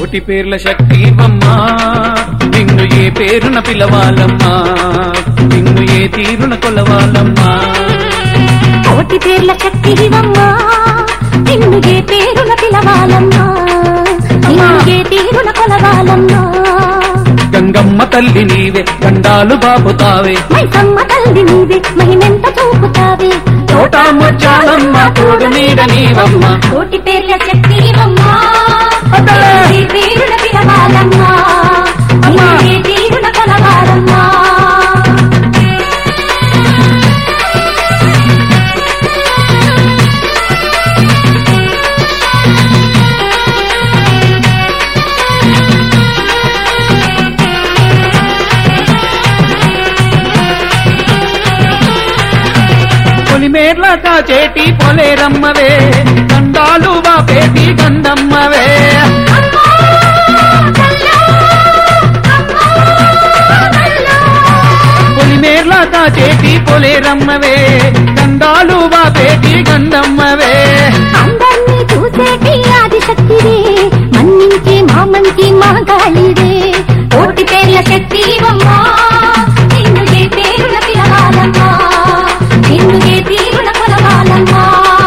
కోటి పేర్ల శక్తివమ్మా నిన్ను ఏ పేరున పిలవాలమ్మా నిన్ను ఏ తీరున కొలవాలమ్మా కోటి పేర్ల శక్తివమ్మా నిన్ను ఏ పేరున పిలవాలమ్మా నిన్ను ఏ తీరున కొలవాలమ్మా గంగమ్మ తల్లి నీవే గండాలు బాపుతావే మైసమ్మ తల్లి నీవే మహిమెంత చూపుతావే తోట ముచ్చాలమ్మ తోడు నీడ నీవమ్మ కోటి పేర్ల శక్తివమ్మా అతలే. నిన్ను ఏ పేరున పిలవాలమ్మా నిన్ను ఏ తీరున కొలవాలమ్మా పొలిమేర్ల కాచేటి పొలేరమ్మవే గండాలు బాపేటి గండమ్మవే పొలిమేర్ల కాచేటి పొలేరమ్మవే గండాలు బాపేటి గండమ్మవే అందరినీ చూసేటి ఆదిశక్తివే మన్నించే మా మంచి మా గాలివే కోటి పేర్ల శక్తివమ్మా నిన్ను ఏ పేరున పిలవాలమ్మా నిన్ను ఏ తీరున కొలవాలమ్మా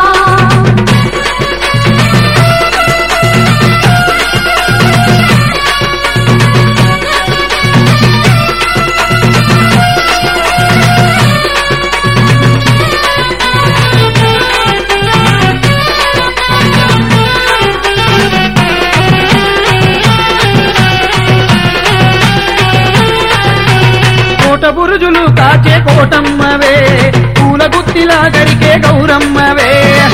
కోట బురుజులు కాచే కోటమ్మవే పూల గుత్తిలా గరికే గౌరమ్మవే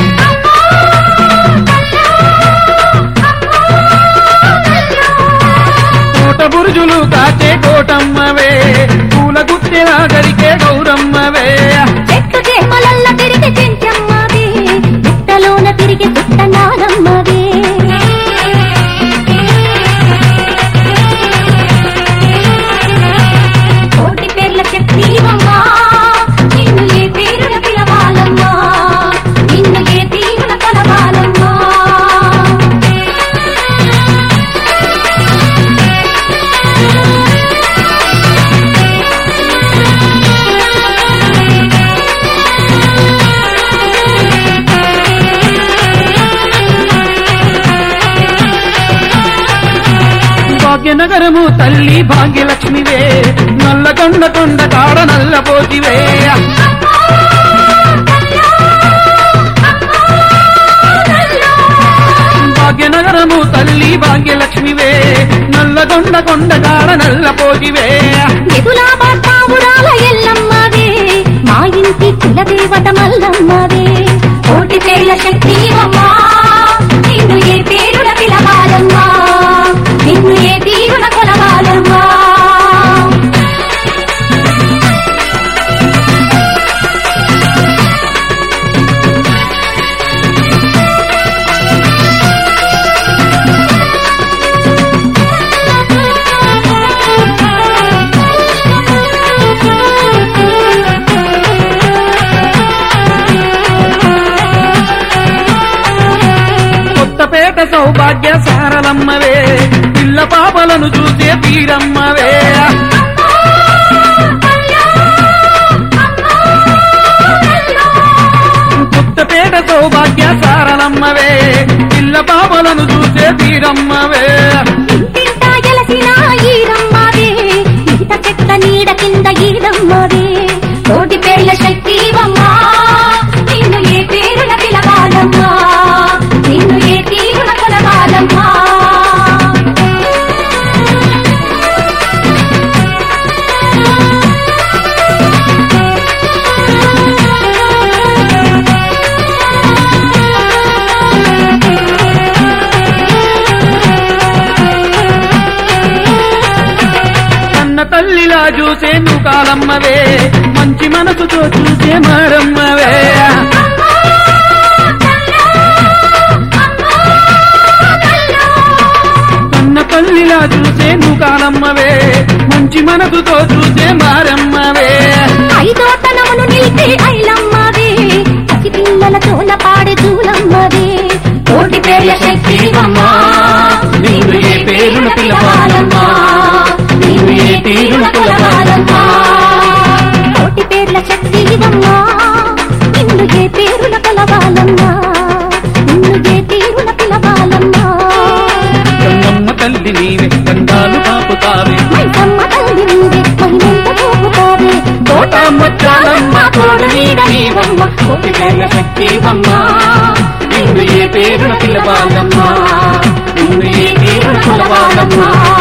కోట బురుజులు కాచే కోటమ్మవే పూల గుత్తిలా గరికే గౌరమ్మవే చెట్టు చేమలల్ల తిరిగి చెంచమ్మవే పుట్టలోన తిరిగి పుట్టనాలమ్మవే కోటి పేర్ల శక్తివమ్మా నిన్ను ఏ పేరున పిలవాలమ్మా నిన్ను ఏ తీరున కలవాలమ్మా భాగ్యనగరము తల్లి భాగ్యలక్ష్మివే నల్లగొండ కొండ కాడ నల్లపోతివే భాగ్యనగరము తల్లి భాగ్యలక్ష్మివే నల్లగొండ కొండ కాడ నల్లపోతివే ఎదులా బాటావురాల ఎల్లమ్మవే మా ఇంటి కులదేవత మల్లమ్మవే కోటి పేర్ల శక్తివమ్మా నిన్ను ఏ పేరున పిలవాలమ్మా నిన్ను ఏ తీరున కొలవాలమ్మా కొత్తపేట సౌభాగ్య సారలమ్మవే పిల్ల పాపలను చూసే తీరమ్మవే కొత్తపేట సౌభాగ్య సారలమ్మవే పిల్ల పాపలను చూసే తీరమ్మవే ఇంటింటా ఎలసిన ఈరమ్మవే ఈత చెట్ల నీడ కింద ఈరమ్మవే కోటి పేర్ల శక్తివమ్మా నిన్ను ఏ పేరున పిలవాలమ్మా నిన్ను ఏ తీరున కొలవాలమ్మా కన్న తల్లిలా చూసే నువ్వు కాలమ్మవే మంచి మనసుతో చూసే మారమ్మవే కన్న తల్లిలా చూసే నువ్వు కాలమ్మవే మంచి మనసుతో చూసే మారమ్మవే ఐదోతనమును నిలిపే ఐలమ్మవే పసి పిల్లల తోల పాడే చూలమ్మవే కోటి పేర్ల శక్తివమ్మా నిన్ను ఏ పేరు తీరున కొలవాలమ్మా కోటి పేర్ల శక్తి ఇదమ్మా నిన్ను ఏ పేరున కొలవాలమ్మా నిన్ను ఏ తీరున పిలవాలమ్మా గంగమ్మ తల్లి నీవే గంగాలు కాపుతావే మైసమ్మ తల్లి నీవే మహిమెంత చూపుతావే తోట ముత్యాలమ్మ తోడు నీడ నీవమ్మ కోటి పేర్ల శక్తివమ్మ నిన్ను ఏ పేరున పిలవాలమ్మా నిన్ను ఏ పేరున కొలవాలమ్మా